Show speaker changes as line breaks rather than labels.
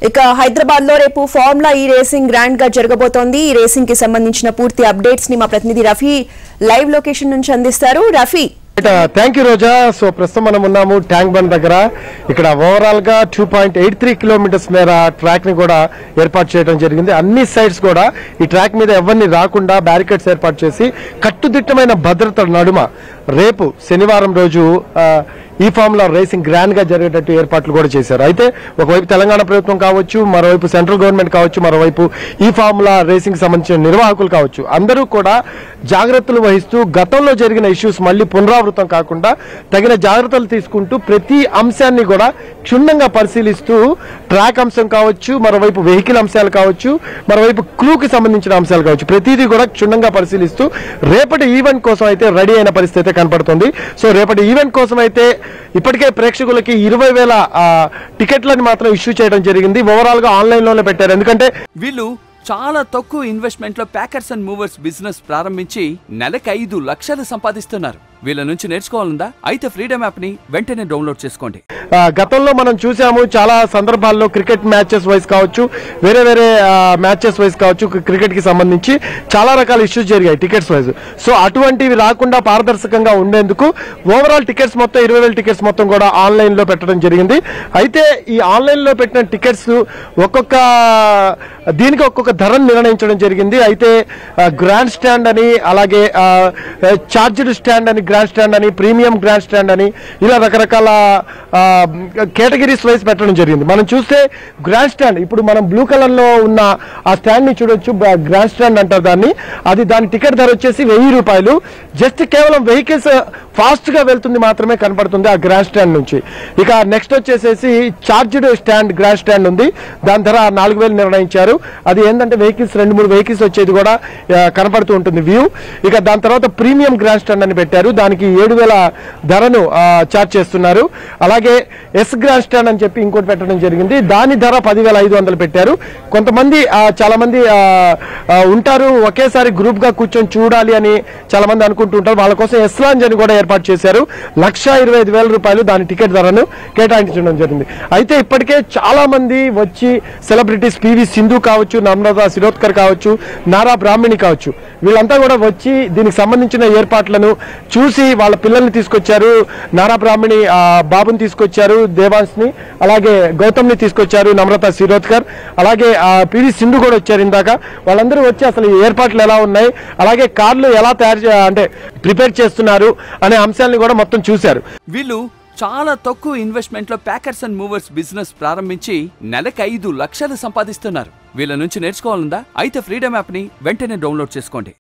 ఇక హైదరాబాద్ లో రేపు ఫార్ములా ఈ రేసింగ్ గ్రాండ్ గా జరగబోతోంది ఈ రేసింగ్ కి సంబంధించిన పూర్తి అప్డేట్స్ ని మా ప్రతినిధి రఫీ లైవ్ లొకేషన్ నుంచి అందిస్తారు Rafi
thank you Roja so ప్రస్తుతం మనం ఉన్నాము ట్యాంక్ బండ్ దగ్గర ఇక్కడ ఓవరాల్ గా two point eight three kilometres మేర ట్రాక్ ని కూడా ఏర్పాటు చేయడం జరిగింది అన్ని సైడ్స్ కూడా ఈ ట్రాక్ మీద ఎవరిని రాకుండా బ్యారికేడ్స్ ఏర్పాటు చేసి కట్టుదిట్టమైన భద్రత నడుమ రేపు శనివారం రోజు ఆ, ఈ ఫార్ములా రేసింగ్ గ్రాండ్ గా జరిగేటట్టు ఏర్పాట్లు కూడా చేశారు అయితే ఒకవైపు తెలంగాణ ప్రభుత్వం కావచ్చు మరోవైపు సెంట్రల్ గవర్నమెంట్ కావచ్చు మరోవైపు ఈ ఫార్ములా రేసింగ్ సంబంధించిన నిర్వాహకులు కావచ్చు అందరూ కూడా జాగ్రత్తలు వహిస్తూ గతంలో జరిగిన ఇష్యూస్ మళ్ళీ పునరావృతం కాకుండా తగిన జాగ్రత్తలు తీసుకుంటూ ప్రతి అంశాన్ని కూడా క్షుణ్ణంగా పరిశీలిస్తూ ట్రాక్ అంశం కావచ్చు మరోవైపు వెహికల్ అంశాలు కావచ్చు మరోవైపు క్రూకి సంబంధించిన అంశాలు కావచ్చు ప్రతిదీ కూడా క్షుణ్ణంగా పరిశీలిస్తూ రేపటి ఈవెంట్ కోసం అయితే రెడీ అయిన పరిస్థితి అయితే కనపడుతుంది సో రేపటి ఈవెంట్ కోసం అయితే ఇప్పటికే ప్రేక్షకులకి ఇరవై వేల ఆ, టికెట్లను మాత్రం ఇష్యూ చేయడం జరిగింది ఓవరాల్ గా ఆన్లైన్ లోనే పెట్టారు ఎందుకంటే
వీళ్ళు చాలా తక్కువ ఇన్వెస్ట్మెంట్ లో ప్యాకర్స్ అండ్ మూవర్స్ బిజినెస్ ప్రారంభించి నెలకి ఐదు లక్షలు సంపాదిస్తున్నారు వీళ్ళ నుంచి నేర్చుకోవాలందా అయితే ఫ్రీడమ్ యాప్ ని వెంటనే డౌన్లోడ్ చేసుకోండి
ఆ, గతంలో మనం చూసాము చాలా సందర్భాల్లో క్రికెట్ మ్యాచెస్ వైజ్ కావచ్చు వేరే వేరే మ్యాచెస్ వైజ్ కావచ్చు క్రికెట్ కి సంబంధించి చాలా రకాల ఇష్యూస్ జరిగాయి టికెట్స్ వైజ్ సో అటువంటివి రాకుండా పారదర్శకంగా ఉండేందుకు ఓవరాల్ టికెట్స్ మొత్తం ఇరవై వేల టికెట్స్ మొత్తం కూడా ఆన్లైన్ లో పెట్టడం జరిగింది అయితే ఈ ఆన్లైన్ లో పెట్టిన టికెట్స్ ఒక్కొక్క దీనికి ఒక్కొక్క ధరను నిర్ణయించడం జరిగింది అయితే గ్రాండ్ స్టాండ్ అని అలాగే చార్జ్డ్ స్టాండ్ అని గ్రాండ్ స్టాండ్ అని ప్రీమియం గ్రాండ్ స్టాండ్ అని ఇలా రకరకాల కేటగిరీస్ వైజ్ పెట్టడం జరిగింది మనం చూస్తే గ్రాండ్ స్టాండ్ ఇప్పుడు మనం బ్లూ కలర్ లో ఉన్న ఆ స్టాండ్ ని చూడొచ్చు గ్రాండ్ స్టాండ్ అంటారు దాన్ని అది దాని టికెట్ ధర వచ్చేసి వెయ్యి రూపాయలు జస్ట్ కేవలం వెహికల్స్ ఫాస్ట్ గా వెళ్తుంది మాత్రమే కనపడుతుంది ఆ గ్రాండ్ స్టాండ్ నుంచి ఇక నెక్స్ట్ వచ్చేసేసి చార్జ్డ్ స్టాండ్ గ్రాండ్ స్టాండ్ ఉంది దాని ధర నాలుగు వేలు నిర్ణయించారు అది ఏంటంటే వెహికల్స్ రెండు మూడు వెహికల్స్ వచ్చేది కూడా ఆ, కనపడుతూ ఉంటుంది వ్యూ ఇక దాని తర్వాత ప్రీమియం గ్రాండ్ స్టాండ్ అని పెట్టారు దానికి ఏడు వేల ధరను చార్జ్ చేస్తున్నారు అలాగే ఎస్ గ్రాండ్ స్టాండ్ అని చెప్పి ఇంకోటి పెట్టడం జరిగింది దాని ధర పదివేల ఐదు వందలు పెట్టారు కొంతమంది ఆ, చాలా మంది ఆ, ఆ, ఉంటారు ఒకేసారి గ్రూప్ గా కూర్చొని చూడాలి అని చాలా మంది అనుకుంటూ ఉంటారు వాళ్ళ కోసం ఎస్ లాంజ్ అని కూడా ఏర్పాటు చేశారు లక్ష ఇరవై ఐదు వేల రూపాయలు దాని టికెట్ ధరను కేటాయించడం జరిగింది అయితే ఇప్పటికే చాలా మంది వచ్చి సెలబ్రిటీస్ పివి సింధు కావచ్చు నమ్రత శిరోద్కర్ కావచ్చు నారా బ్రాహ్మణి కావచ్చు వీళ్ళంతా కూడా వచ్చి దీనికి సంబంధించిన ఏర్పాట్లను చూసి వాళ్ళ పిల్లల్ని తీసుకొచ్చారు నారా బ్రాహ్మణి ఆ, బాబుని తీసుకొచ్చారు దేవాన్స్ ని అలాగే గౌతమ్ ని తీసుకొచ్చారు నమ్రత శిరోద్కర్ అలాగే ఆ, పివి సింధు కూడా వచ్చారు ఇందాక వాళ్ళందరూ వచ్చి అసలు ఈ ఏర్పాట్లు ఎలా ఉన్నాయి అలాగే కార్లు ఎలా తయారు చే- అంటే ప్రిపేర్ చేస్తున్నారు అనే అంశాలను కూడా మొత్తం చూశారు
వీళ్ళు చాలా తక్కువ ఇన్వెస్ట్మెంట్ లో ప్యాకర్స్ అండ్ మూవర్స్ బిజినెస్ ప్రారంభించి నెలకి ఐదు లక్షలు సంపాదిస్తున్నారు వీళ్ళ నుంచి నేర్చుకోవాలందా అయితే ఫ్రీడమ్ యాప్ ని వెంటనే డౌన్లోడ్ చేసుకోండి